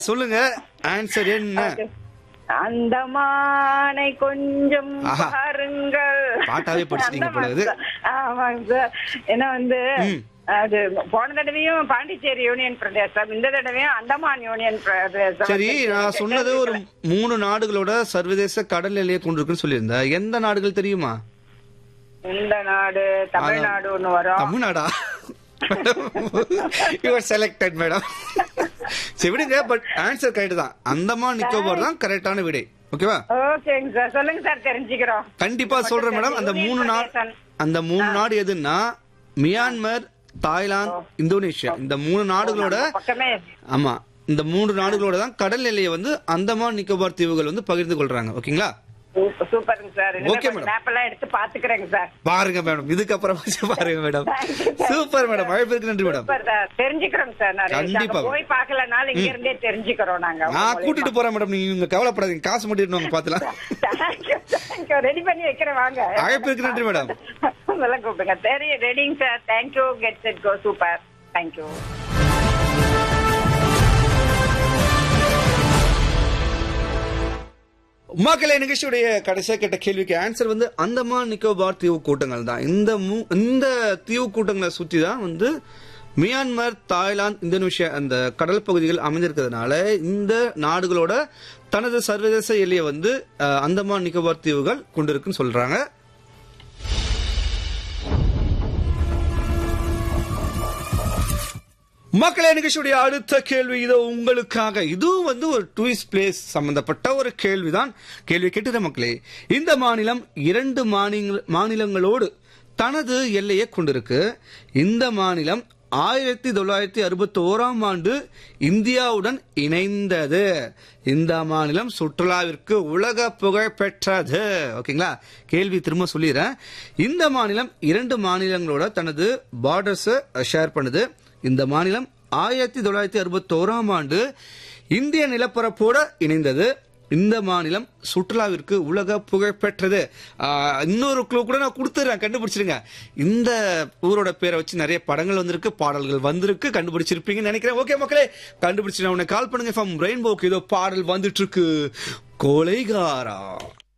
சொல்லுங்க ஆன்சர் என்ன அந்த மானை கொஞ்சம் ஆஹா. பாருங்கள் பாட்டாவே படிச்சிட்டீங்க போல இது. அந்த மா- ஆமாங்க சார் ஏன்னா வந்து ம். அது போன தடவையும் பாண்டிச்சேரி யூனியன் பிரதேசம் இந்த தடவையும் அந்தமான் யூனியன் பிரதேசம் சரி நான் சொன்னது ஒரு மூணு நாடுகளோட சர்வதேச கடல் எல்லையை கொண்டிருக்குன்னு சொல்லியிருந்தேன் எந்த நாடுகள் தெரியுமா இந்த நாடு தமிழ்நாடு ஒண்ணு வரும் தமிழ்நாடா யுவர் செலக்டட் மேடம் சரி விடுங்க பட் ஆன்சர் கரெக்ட் தான் அந்தமான் நிக்கோபார் தான் கரெக்டான விடை ஓகேவா ஓகேங்க சார் சொல்லுங்க சார் தெரிஞ்சுக்கிறோம் கண்டிப்பா சொல்றேன் மேடம் அந்த மூணு நாடு அந்த மூணு நாடு எதுன்னா மியான்மர் தாய்லாந்து இந்தோனேஷியா இந்த மூணு நாடுகளோட பக்கமே ஆமா இந்த மூன்று நாடுகளோட தான் கடல் எல்லையை வந்து அந்தமான் நிக்கோபார் தீவுகள் வந்து பகிர்ந்து கொள்றாங்க ஓகேங்களா சூப்பர் சூப்பருங்க சார் Okay, madam. மேப் எல்லாம் எடுத்து பாத்துக்கிறேங்க சார் பாருங்க மேடம் இதுக்கப்புறமா பாருங்க மேடம் சூப்பர் மேடம் அழைப்பிற்கு நன்றி மேடம் சூப்பர் சார் தெரிஞ்சுக்கிறோம் சார் நிறைய விஷயம். கண்டிப்பா. அங்க போய் பாக்கலனாலும் இங்க இருந்தே தெரிஞ்சுக்கிறோம் நாங்க நான் கூட்டிட்டு போறேன் மேடம் நீங்க கவலைப்படாதீங்க காசு மட்டும் வாங்க பாத்துலாம் ரெடி பண்ணி வைக்கிறேன் வாங்க அழைப்பிற்கு நன்றி மேடம் அதெல்லாம் கூப்பிடுங்க சரி ரெடிங்க sir thank you get set go super thank you மக்களே நிகழ்ச்சியுடைய கடைசியா கேட்ட கேள்விக்கு ஆன்சர் வந்து அந்தமான் நிக்கோபார் தீவு கூட்டங்கள் தான் இந்த மூ- இந்த தீவு கூட்டங்களை சுத்தி தான் வந்து மியான்மர் தாய்லாந்து இந்தோனேஷியா அந்த கடல் பகுதிகள் அமைந்திருக்கிறதுனால இந்த நாடுகளோட தனது சர்வதேச எல்லையை வந்து அஹ், அந்தமான் நிக்கோபார் தீவுகள் கொண்டிருக்குன்னு சொல்றாங்க மக்களே நிகழ்ச்சியுடைய அடுத்த கேள்வி இதோ உங்களுக்காக இதுவும் வந்து ஒரு டூரிஸ்ட் பிளேஸ் சம்பந்தப்பட்ட ஒரு கேள்விதான் கேள்வி கேட்டுத மக்களே இந்த மாநிலம் இரண்டு மாநில- மாநிலங்களோடு தனது எல்லையை கொண்டிருக்கு இந்த மாநிலம் ஆயிரத்தி தொள்ளாயிரத்தி அறுபத்தி ஓராம் ஆண்டு இந்தியாவுடன் இணைந்தது இந்த மாநிலம் சுற்றுலாவிற்கு உலக புகழ் பெற்றது ஓகேங்களா கேள்வி திரும்ப சொல்லிடுறேன் இந்த மாநிலம் இரண்டு மாநிலங்களோட தனது பார்டர்ஸை ஷேர் பண்ணுது இந்த மாநிலம் ஆயிரத்தி தொள்ளாயிரத்தி அறுபத்தி ஓராம் ஆண்டு இந்திய நிலப்பரப்போட இணைந்தது இந்த மாநிலம் சுற்றுலாவிற்கு உலக புகழ் பெற்றது ஆஹ், இன்னொரு க்ளூ கூட நான் கொடுத்துறேன் கண்டுபிடிச்சிருங்க இந்த ஊரோட பேரை வச்சு நிறைய படங்கள் வந்திருக்கு பாடல்கள் வந்திருக்கு கண்டுபிடிச்சிருப்பீங்கன்னு நினைக்கிறேன் ஓகே மக்களே கண்டுபிடிச்சு உன்னை கால் பண்ணுங்க ஃப்ரம் ரெயின்போக்கு ஏதோ பாடல் வந்துட்டு இருக்கு கொலைகாரா